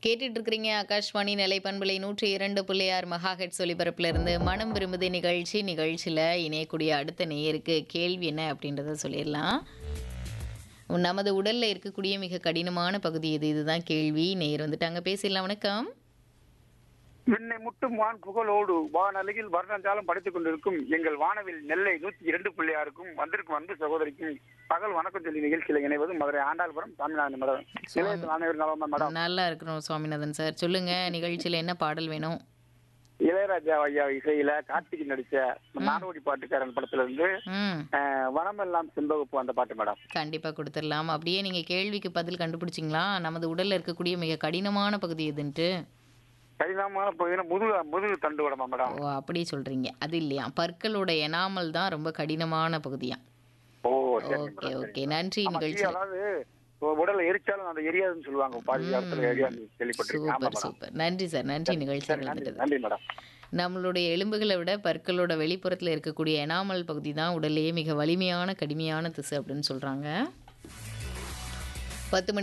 கேட்டுட்டு இருக்கிறீங்க ஆகாஷ்வாணி நிலைப்பண்பலை நூற்றி இரண்டு புள்ளியார் மகாஹெட் ஒலிபரப்புல இருந்து மனம் விரும்புது நிகழ்ச்சி நிகழ்ச்சியில் இணையக்கூடிய அடுத்த நேயருக்கு கேள்வி என்ன அப்படின்றத சொல்லிடலாம் நமது உடல்ல இருக்கக்கூடிய மிக கடினமான பகுதி எது இதுதான் கேள்வி நேயர் வந்துட்டாங்க பேசிடலாம் வணக்கம் என்னை முட்டும் வான் புகழோடு வானலையில் வர்ணஞ்சாலம் படித்துக் கொண்டிருக்கும் எங்கள் வானவில் நெல்லை நூத்தி இரண்டு பிள்ளையாருக்கும் வந்திருக்கும் அன்பு சகோதரிக்கும் பகல் வணக்கம் சொல்லி நிகழ்ச்சியில இணைவது மதுரை ஆண்டாள்புரம் சாமிநாதன் மேடம் நிலையத்தில் அனைவரும் நலமா மேடம் நல்லா இருக்கிறோம் சுவாமிநாதன் சார் சொல்லுங்க நிகழ்ச்சியில் என்ன பாடல் வேணும் இளையராஜா ஐயா இசையில கார்த்திகை நடிச்ச நாடோடி பாட்டுக்காரன் படத்துல இருந்து ம் அஹ், வனமெல்லாம் செண்பகப்பு அந்த பாட்டு மேடம் கண்டிப்பா கொடுத்துடலாம் அப்படியே நீங்க கேள்விக்கு பதில் கண்டுபிடிச்சிங்களா நமது உடல்ல இருக்கக்கூடிய மிக கடினமான பகுதி எதுன்ட்டு கடினமான பகுதினா முதுகு முதுகு தண்டு விடமா மேடம் ஓ அப்படி சொல்றீங்க அது இல்லையா பற்களோட எனாமல் தான் ரொம்ப கடினமான பகுதியா ஓ சரி ஓகே மேடம், ஓகே சரி. நன்றி ஆமா, நிகழ்ச்சி அதாவது உடல்ல எரிச்சாலும் அந்த எரியாதுன்னு சொல்லுவாங்க பாதி இடத்துல எரியாது கேள்விப்பட்டிருக்கேன் ஆமா சூப்பர் மேடம் சூப்பர் நன்றி சார் நன்றி நிகழ்ச்சி சரி நன்றி வந்துட்டது நன்றி மேடம் நம்மளுடைய எலும்புகளை விட பற்களோட வெளிப்புறத்தில் இருக்கக்கூடிய எனாமல் பகுதி தான் உடல்லையே மிக வலிமையான கடுமையான திசு அப்படின்னு சொல்றாங்க பத்து மணி